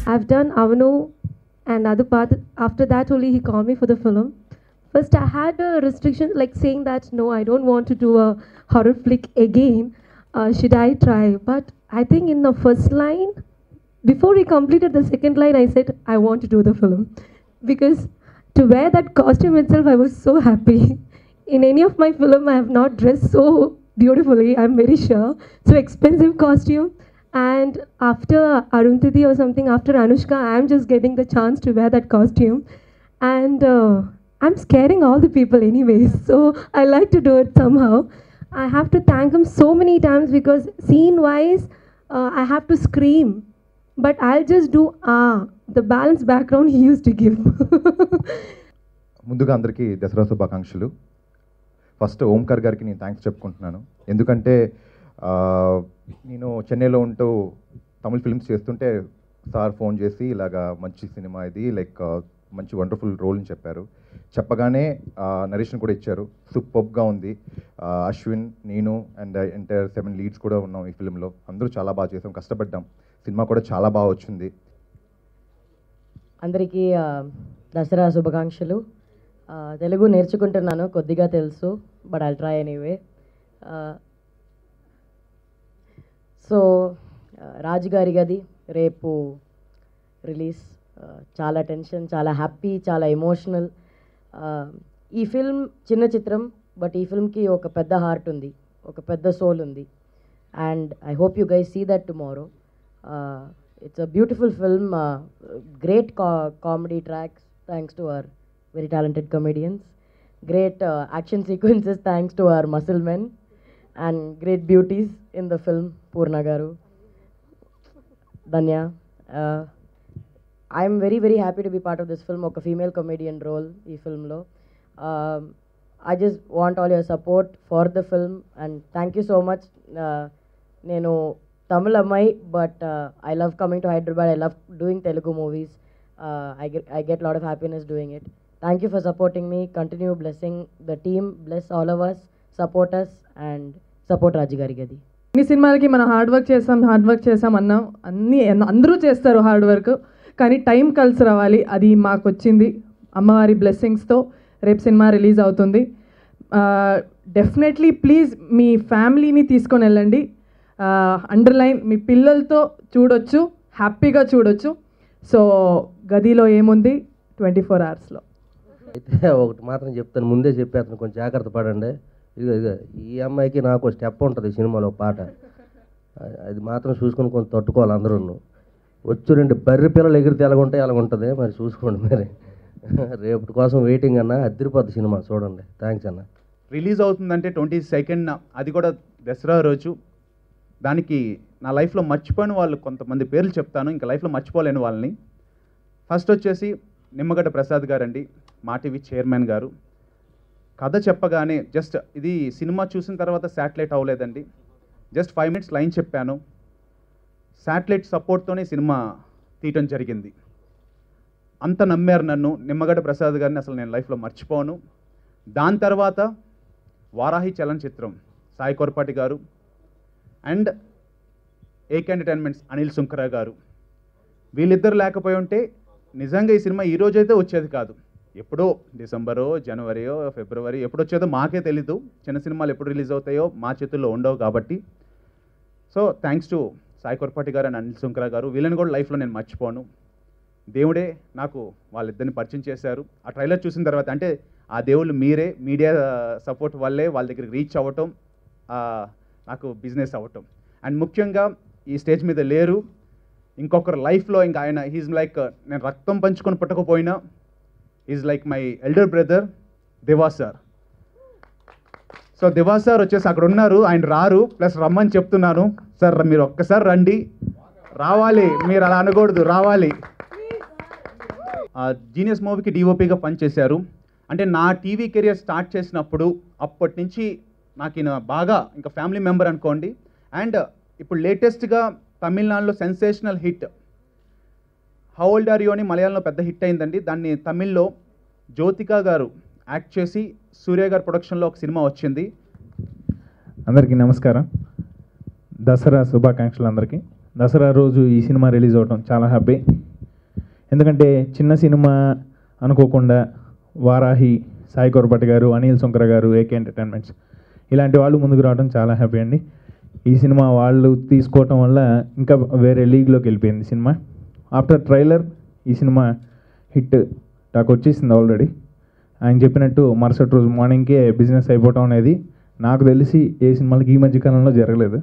I've done Avanu and other part. After that, only he called me for the film. First, I had a restriction like saying that no, I don't want to do a horror flick again. Uh, should I try? But I think in the first line, before he completed the second line, I said, I want to do the film. Because to wear that costume itself, I was so happy. In any of my film, I have not dressed so beautifully, I'm very sure. So expensive costume. And after Arundhati or something, after Anushka, I'm just getting the chance to wear that costume. And uh, I'm scaring all the people anyways. So I like to do it somehow. I have to thank him so many times because scene wise, uh, I have to scream. But I'll just do ah, the balance background he used to give. ముందుగా అందరికీ దసరా శుభాకాంక్షలు first Omkar గారికి నేను thanks చెప్పుకుంటున్నాను ఎందుకంటే ఆ, నేను చెన్నైలో ఉంటూ తమిళ ఫిల్మ్స్ చేస్తుంటే సార్ ఫోన్ చేసి ఇలాగా మంచి సినిమా ఇది లైక్ మంచి వండర్ఫుల్ రోల్ అని చెప్పారు చెప్పగానే నరేషన్ కూడా ఇచ్చారు సూపర్గా ఉంది ఆ, అశ్విన్ నేను అండ్ ఎంటైర్ సెవెన్ లీడ్స్ కూడా ఉన్నాం ఈ ఫిల్మ్లో అందరూ చాలా బాగా చేసాం కష్టపడ్డాం సినిమా కూడా చాలా బాగా వచ్చింది అందరికీ ఆ, దసరా శుభాకాంక్షలు ఆ, తెలుగు నేర్చుకుంటున్నాను కొద్దిగా తెలుసు but I try anyway so Raju Gari Gadhi రేపు రిలీజ్ చాలా టెన్షన్ చాలా హ్యాపీ చాలా ఎమోషనల్ ఈ ఫిల్మ్ చిన్న చిత్రం బట్ ఈ ఫిల్మ్కి ఒక పెద్ద హార్ట్ ఉంది ఒక పెద్ద సోల్ ఉంది and I hope you guys see that tomorrow it's a beautiful film great comedy tracks thanks to our very talented comedians great action sequences thanks to our muscle men and great beauties in the film Poorna garu Dhanya I'm very very happy to be part of this film ఒక female comedian role ఈ ఫిల్మ్లో I just want all your support for the film and thank you so much నేను తమిళ అమ్మాయి but I love coming to Hyderabad I love doing Telugu movies I get I get lot of happiness doing it thank you for supporting me continue blessing the team bless all of us support us and support Raju Gari Gadhi అన్ని సినిమాలకి మనం hard work చేసాం hard work చేసాం అన్నాం అన్ని అందరూ చేస్తారు hard work కానీ టైం కలిసి రావాలి అది మాకు వచ్చింది అమ్మవారి బ్లెస్సింగ్స్తో రేపు సినిమా రిలీజ్ అవుతుంది డెఫినెట్లీ ప్లీజ్ మీ ఫ్యామిలీని తీసుకొని వెళ్ళండి అండర్లైన్ మీ పిల్లలతో చూడొచ్చు హ్యాపీగా చూడొచ్చు సో గదిలో ఏముంది ట్వంటీ ఫోర్ అవర్స్లో అయితే ఒకటి మాత్రం చెప్తాను ముందే చెప్పేస్తాను కొంచెం జాగ్రత్త పడండి ఇదిగో ఇదిగో ఈ అమ్మాయికి నాకు ఒక స్టెప్ ఉంటుంది సినిమాలో ఒక పాట అది- అది మాత్రం చూసుకొని కొంచెం తట్టుకోవాలి అందరూ వచ్చు రెండు బర్రె పిల్లలు ఎగిరితే ఎలాగ ఉంటాయి అలాగ ఉంటుంది మరి చూసుకోండి మరి రేపటి కోసం వెయిటింగ్ అన్న అద్దరిపోద్ది సినిమా చూడండి థ్యాంక్స్ అన్న రిలీజ్ అవుతుందంటే ట్వంటీ సెకండ్ అది కూడా దసరా రోజు దానికి నా లైఫ్లో మర్చిపోయిన వాళ్ళు కొంతమంది పేర్లు చెప్తాను ఇంకా లైఫ్లో మర్చిపోలేని వాళ్ళని ఫస్ట్ వచ్చేసి నిమ్మగడ్డ ప్రసాద్ గారండి మా టీవీ చైర్మన్ గారు కథ చెప్పగానే జస్ట్ ఇది సినిమా చూసిన తర్వాత శాటిలైట్ అవ్వలేదండి జస్ట్ ఫైవ్ మినిట్స్ లైన్ చెప్పాను శాటిలైట్ సపోర్ట్తోనే సినిమా తీయటం జరిగింది అంత నమ్మారు నన్ను నిమ్మగడ్డ ప్రసాద్ గారిని అసలు నేను లైఫ్లో మర్చిపోను దాని తర్వాత Varahi చలనచిత్రం Sai Korapati garu and AK entertainments Anil Sunkara garu వీళ్ళిద్దరు లేకపోయి ఉంటే నిజంగా ఈ సినిమా ఈ రోజైతే వచ్చేది కాదు ఎప్పుడో డిసెంబరో జనవరియో ఫిబ్రవరి ఎప్పుడు వచ్చేదో మాకే తెలీదు చిన్న సినిమాలు ఎప్పుడు రిలీజ్ అవుతాయో మా చేతుల్లో ఉండవు కాబట్టి so thanks to Sai Korapati garu and Anil Sunkara గారు వీళ్ళని కూడా లైఫ్లో నేను మర్చిపోను దేవుడే నాకు వాళ్ళిద్దరిని పరిచయం చేశారు ఆ ట్రైలర్ చూసిన తర్వాత అంటే ఆ దేవుళ్ళు మీరే మీడియా సపోర్ట్ వల్లే వాళ్ళ దగ్గరికి రీచ్ అవ్వటం ఆ, నాకు బిజినెస్ అవ్వటం అండ్ ముఖ్యంగా ఈ స్టేజ్ మీద లేరు ఇంకొకరు లైఫ్లో ఇంకా ఆయన హీజ్ లైక్ నేను రక్తం పంచుకొని పుట్టకపోయినా is like my elder brother Diva sir so Diva sir వచ్చేసి అక్కడ ఉన్నారు ఆయన రారు ప్లస్ రమ్మని చెప్తున్నాను సార్ మీరు ఒక్కసారి రండి రావాలి మీరు అలా అనకూడదు రావాలి జీనియస్ మూవీకి డిఓపిగా పనిచేశారు అంటే నా టీవీ కెరియర్ స్టార్ట్ చేసినప్పుడు అప్పటి నుంచి నాకు ఈయన బాగా ఇంకా ఫ్యామిలీ మెంబర్ అనుకోండి అండ్ ఇప్పుడు లేటెస్ట్గా తమిళనాడులో sensational hit how old are you అని మలయాళంలో పెద్ద హిట్ అయిందండి దాన్ని తమిళ్లో జ్యోతిక గారు యాక్ట్ చేసి సూర్య గారి ప్రొడక్షన్లో ఒక సినిమా వచ్చింది అందరికీ నమస్కారం దసరా శుభాకాంక్షలు అందరికీ దసరా రోజు ఈ సినిమా రిలీజ్ అవడం చాలా హ్యాపీ ఎందుకంటే చిన్న సినిమా అనుకోకుండా వారాహి సాయి కొరపటి గారు అనిల్ శంకర గారు ఏకే ఎంటర్టైన్మెంట్స్ ఇలాంటి వాళ్ళు ముందుకు రావడం చాలా హ్యాపీ అండి ఈ సినిమా వాళ్ళు తీసుకోవటం వల్ల ఇంకా వేరే లీగ్లోకి వెళ్ళిపోయింది సినిమా ఆఫ్టర్ ట్రైలర్ ఈ సినిమా హిట్ నాకు వచ్చేసింది ఆల్రెడీ ఆయన చెప్పినట్టు మరుసటి రోజు మార్నింగ్కే బిజినెస్ అయిపోవటం అనేది నాకు తెలిసి ఏ సినిమాలకి ఈ మధ్య కాలంలో జరగలేదు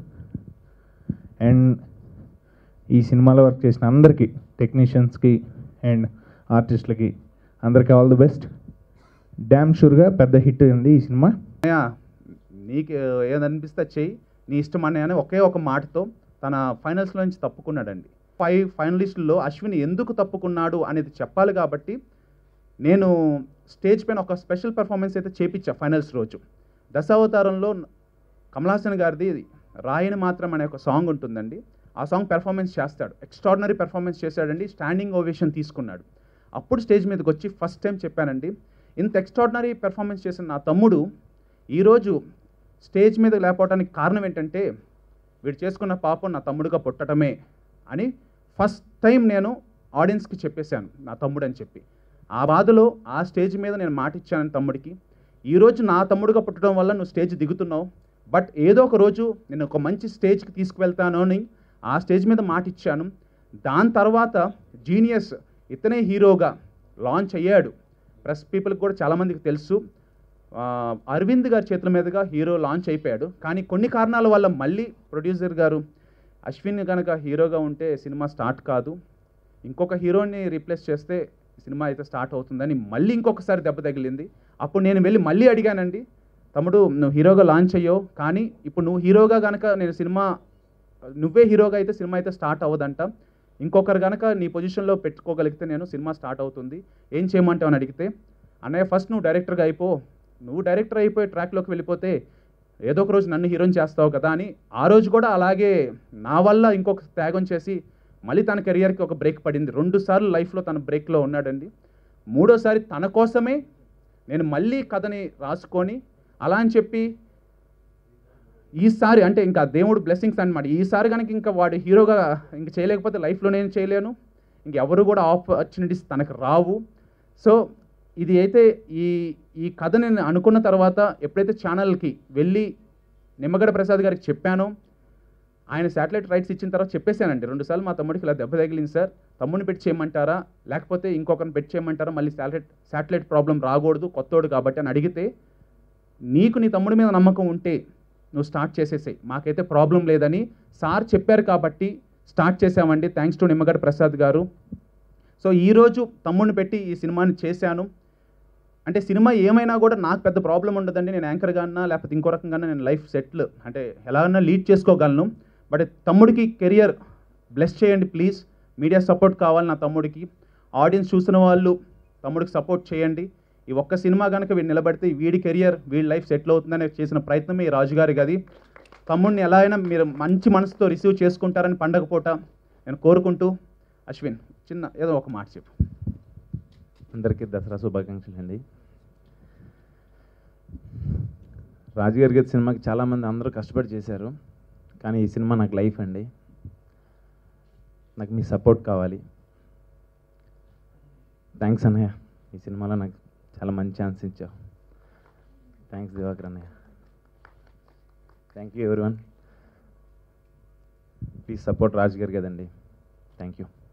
అండ్ ఈ సినిమాలో వర్క్ చేసిన అందరికీ టెక్నీషియన్స్కి అండ్ ఆర్టిస్టులకి అందరికీ ఆల్ ది బెస్ట్ డ్యామ్ షూర్గా పెద్ద హిట్ ఉంది ఈ సినిమా అన్నయ్య నీకు ఏదనిపిస్తే చెయ్యి నీ ఇష్టం అన్నయ్య అని ఒకే ఒక మాటతో తన ఫైనల్స్లో నుంచి తప్పుకున్నాడండి ఫైవ్ ఫైనలిస్టుల్లో అశ్విన్ ఎందుకు తప్పుకున్నాడు అనేది చెప్పాలి కాబట్టి నేను స్టేజ్ పైన ఒక స్పెషల్ పెర్ఫార్మెన్స్ అయితే చేపించా ఫైనల్స్ రోజు దశావతారంలో కమలాసన్ గారిది రాయని మాత్రం అనే ఒక సాంగ్ ఉంటుందండి ఆ సాంగ్ పెర్ఫార్మెన్స్ చేస్తాడు ఎక్స్ట్రాడినరీ పెర్ఫార్మెన్స్ చేశాడండి స్టాండింగ్ ఓవేషన్ తీసుకున్నాడు అప్పుడు స్టేజ్ మీదకి వచ్చి ఫస్ట్ టైం చెప్పానండి ఇంత ఎక్స్ట్రాడినరీ పెర్ఫార్మెన్స్ చేసిన నా తమ్ముడు ఈరోజు స్టేజ్ మీద లేకపోవడానికి కారణం ఏంటంటే వీడు చేసుకున్న పాపం నా తమ్ముడుగా పుట్టడమే అని ఫస్ట్ టైం నేను ఆడియన్స్కి చెప్పేశాను నా తమ్ముడు అని చెప్పి ఆ బాధలో ఆ స్టేజ్ మీద నేను మాట ఇచ్చాను తమ్ముడికి ఈరోజు నా తమ్ముడుగా పుట్టడం వల్ల నువ్వు స్టేజ్ దిగుతున్నావు బట్ ఏదో ఒక రోజు నేను ఒక మంచి స్టేజ్కి తీసుకువెళ్తాను అని ఆ స్టేజ్ మీద మాట ఇచ్చాను దాని తర్వాత జీనియస్ ఇతనే హీరోగా లాంచ్ అయ్యాడు ప్రెస్ పీపుల్కి కూడా చాలామందికి తెలుసు ఆ, అరవింద్ గారి చేతుల మీదుగా హీరో లాంచ్ అయిపోయాడు కానీ కొన్ని కారణాల వల్ల మళ్ళీ ప్రొడ్యూసర్ గారు అశ్విన్ కనుక హీరోగా ఉంటే సినిమా స్టార్ట్ కాదు ఇంకొక హీరోని రీప్లేస్ చేస్తే సినిమా అయితే స్టార్ట్ అవుతుందని మళ్ళీ ఇంకొకసారి దెబ్బ తగిలింది అప్పుడు నేను వెళ్ళి మళ్ళీ అడిగానండి తమ్ముడు నువ్వు హీరోగా లాంచ్ అయ్యావు కానీ ఇప్పుడు నువ్వు హీరోగా కనుక నేను సినిమా నువ్వే హీరోగా అయితే సినిమా అయితే స్టార్ట్ అవ్వదంట ఇంకొకరు కనుక నీ పొజిషన్లో పెట్టుకోగలిగితే నేను సినిమా స్టార్ట్ అవుతుంది ఏం చేయమంటావు అని అడిగితే అన్నయ్య ఫస్ట్ నువ్వు డైరెక్టర్గా అయిపో నువ్వు డైరెక్టర్ అయిపోయి ట్రాక్లోకి వెళ్ళిపోతే ఏదో ఒక రోజు నన్ను హీరోని చేస్తావు కదా అని ఆ రోజు కూడా అలాగే నా వల్ల ఇంకొక త్యాగం చేసి మళ్ళీ తన కెరియర్కి ఒక బ్రేక్ పడింది రెండు సార్లు లైఫ్లో తన బ్రేక్లో ఉన్నాడండి మూడోసారి తన కోసమే నేను మళ్ళీ కథని రాసుకొని అలా అని చెప్పి ఈసారి అంటే ఇంకా దేవుడు బ్లెస్సింగ్స్ అనమాట ఈసారి కనుక ఇంకా వాడు హీరోగా ఇంక చేయలేకపోతే లైఫ్లో నేను చేయలేను ఇంకెవరు కూడా ఆపర్చునిటీస్ తనకు రావు సో ఇది అయితే ఈ ఈ కథ నేను అనుకున్న తర్వాత ఎప్పుడైతే ఛానల్కి వెళ్ళి నిమ్మగడ్డ ప్రసాద్ గారికి చెప్పానో ఆయన శాటిలైట్ రైట్స్ ఇచ్చిన తర్వాత చెప్పేశానండి రెండుసార్లు మా తమ్ముడికి ఇలా దెబ్బ తగిలింది సార్ తమ్ముడిని పెట్టి చేయమంటారా లేకపోతే ఇంకొకరిని పెట్టి చేయమంటారా మళ్ళీ శాటిలైట్ శాటిలైట్ ప్రాబ్లం రాకూడదు కొత్తోడు కాబట్టి అని అడిగితే నీకు నీ తమ్ముడి మీద నమ్మకం ఉంటే నువ్వు స్టార్ట్ చేసేసాయి మాకైతే ప్రాబ్లం లేదని సార్ చెప్పారు కాబట్టి స్టార్ట్ చేసామండి థ్యాంక్స్ టు నిమ్మగడ్డ ప్రసాద్ గారు సో ఈరోజు తమ్ముడిని పెట్టి ఈ సినిమాని చేశాను అంటే సినిమా ఏమైనా కూడా నాకు పెద్ద ప్రాబ్లం ఉండదండి నేను యాంకర్గా అన్నా లేకపోతే ఇంకో రకంగా నేను లైఫ్ సెటిల్ అంటే ఎలాగన్నా లీడ్ చేసుకోగలను బట్ తమ్ముడికి కెరియర్ బ్లెస్ చేయండి ప్లీజ్ మీడియా సపోర్ట్ కావాలి నా తమ్ముడికి ఆడియన్స్ చూసిన వాళ్ళు తమ్ముడికి సపోర్ట్ చేయండి ఈ ఒక్క సినిమా కనుక వీడు నిలబడితే వీడి కెరియర్ వీడి లైఫ్ సెటిల్ అవుతుందని చేసిన ప్రయత్నమే ఈ రాజుగారి గది తమ్ముడిని ఎలా అయినా మీరు మంచి మనసుతో రిసీవ్ చేసుకుంటారని పండగ పూట నేను కోరుకుంటూ అశ్విన్ చిన్న ఏదో ఒక మాట చెప్పు అందరికీ దసరా శుభాకాంక్షలు అండి రాజుగారి గారి సినిమాకి చాలామంది అందరూ కష్టపడి చేశారు కానీ ఈ సినిమా నాకు లైఫ్ అండి నాకు మీ సపోర్ట్ కావాలి థ్యాంక్స్ అన్నయ్య ఈ సినిమాలో నాకు చాలా మంచి ఛాన్స్ ఇచ్చావు థ్యాంక్స్ దివాకర్ అన్నయ్య థ్యాంక్ యూ ఎవరి one please support Raju garu కదండి థ్యాంక్ యూ